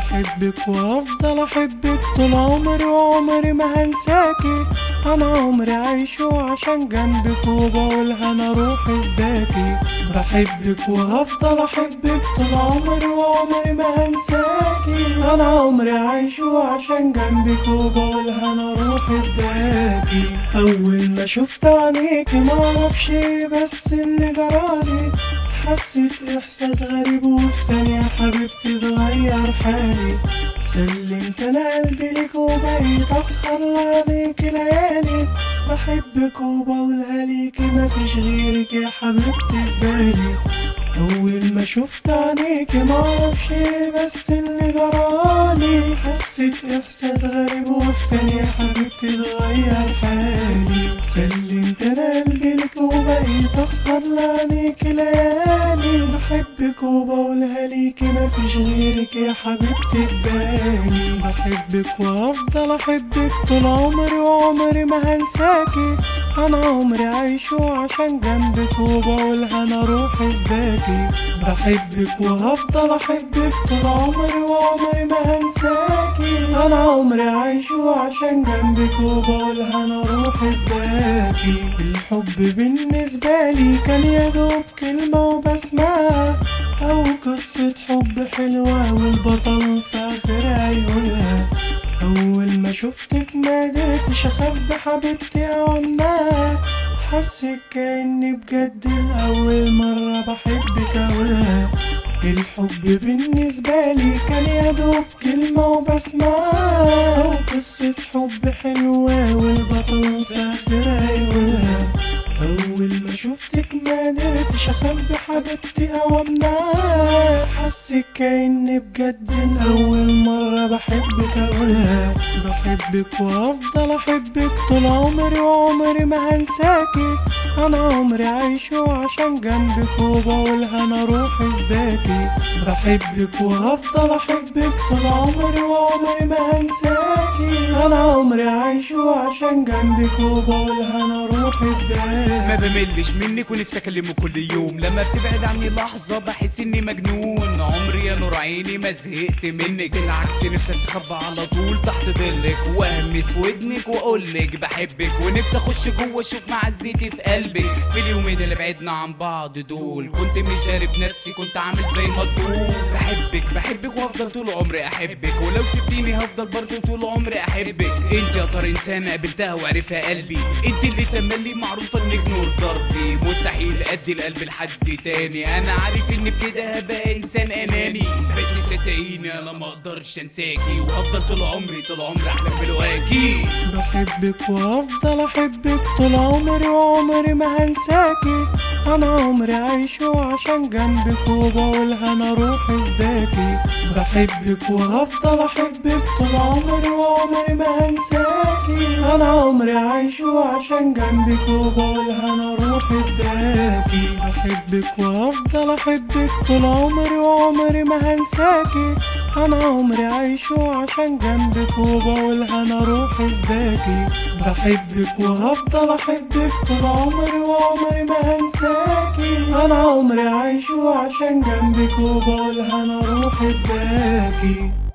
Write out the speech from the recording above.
بحبك وافضل احبك طول عمري وعمري ما هنساكي انا عمري عايشه عشان جنبك وبقولها انا روحي فداكي بحبك وهفضل احبك طول عمري وعمري ما هنساكي انا عمري عايشه عشان جنبك وبقولها انا روحي فداكي اول ما شفت عينيكي معرفش إيه بس اللي جرالي حسيت احساس غريب وفي ثانية حبيبتي اتغير حالي سلمت انا قلبي ليك وبقيت اسهر لعينيك ليالي بحبك وبقولها ليكي مفيش غيرك يا حبيبتي في بالي اول ما شفت عينيكي معرفش إيه بس اللي جرالي حسيت احساس غريب وفي ثانية حبيبتي اتغير حالي سلمت انا قلبي لك وبقيت اسهر لعينيك ليالي بحبك وبقولها ليكي مفيش غيرك يا حبيبتي في بالي بحبك وافضل احبك طول عمري وعمري ما هنساكي انا عمري عايشه عشان جنبك وبقولها انا روحي فداكي بحبك وهفضل احبك طول عمري وعمري ما هنساكي انا عمري عايشه عشان جنبك وبقولها انا روحي فداكي الحب بالنسبة لي كان يا دوب كلمة وبسمعها او قصة حب حلوة والبطل في اخرها يقولها أول ما شفتك ما قدرتش أخبي حبيبتي أو أمنعها حسيت كأني بجد لأول مرة بحبك أقولها الحب بالنسبة لي كان يا دوب كلمة وبسمعها وقصة حب حلوة والبطل في آخرها يقولها أول ما شفتك ما قدرتش أخبي حبيبتي أو أمنعها حسيت كأني بجد لأول مرة بحبك أقولها بحبك وأفضل أحبك طول عمري وعمري ما هنساكي أنا عمري عايشه عشان جنبك وبقولها أنا روحي فداكي بحبك وهفضل أحبك طول عمري وعمري ما هنساكي أنا عمري عايشه عشان جنبك وبقولها أنا روحي فداكي ما بملش منك ونفسي اكلمه كل يوم لما بتبعد عني لحظه بحس اني مجنون عمري يا نور عيني ما زهقت منك بالعكس نفسي استخبى على طول تحت ظلك واهمس في ودنك واقولك بحبك ونفسي اخش جوه اشوف معزتي في قلبك في اليومين اللي بعدنا عن بعض دول كنت مش داري بنفسي كنت عامل زي المظلوم بحبك بحبك وافضل طول عمري احبك ولو سبتيني هفضل برضه طول عمري احبك انت يا ترى انسانه قابلتها وعرفها قلبي انت اللي تملي معروفه انك نور ضربي مستحيل ادي القلب لحد تاني انا عارف ان بكده هبقى انسان اناني بس صدقيني انا ما اقدرش انساكي وهفضل طول عمري طول عمري احلم بلقاكي بحبك وافضل احبك طول عمري وعمري ما هنساكي انا عمري عايشه عشان جنبك وبقولها انا روحي فداكي بحبك وهفضل احبك طول عمري وعمري ما هنساكي انا عمري عايشه عشان جنبك وبقولها انا روحي فداكي بحبك وهفضل احبك طول عمري وعمري ما هنساكي انا عمري عايشه عشان جنبك وبقولها انا روحي فداكي بحبك وهفضل احبك طول عمري وعمري ما هنساكي انا عمري عايشه عشان جنبك وبقولها انا روحي فداكي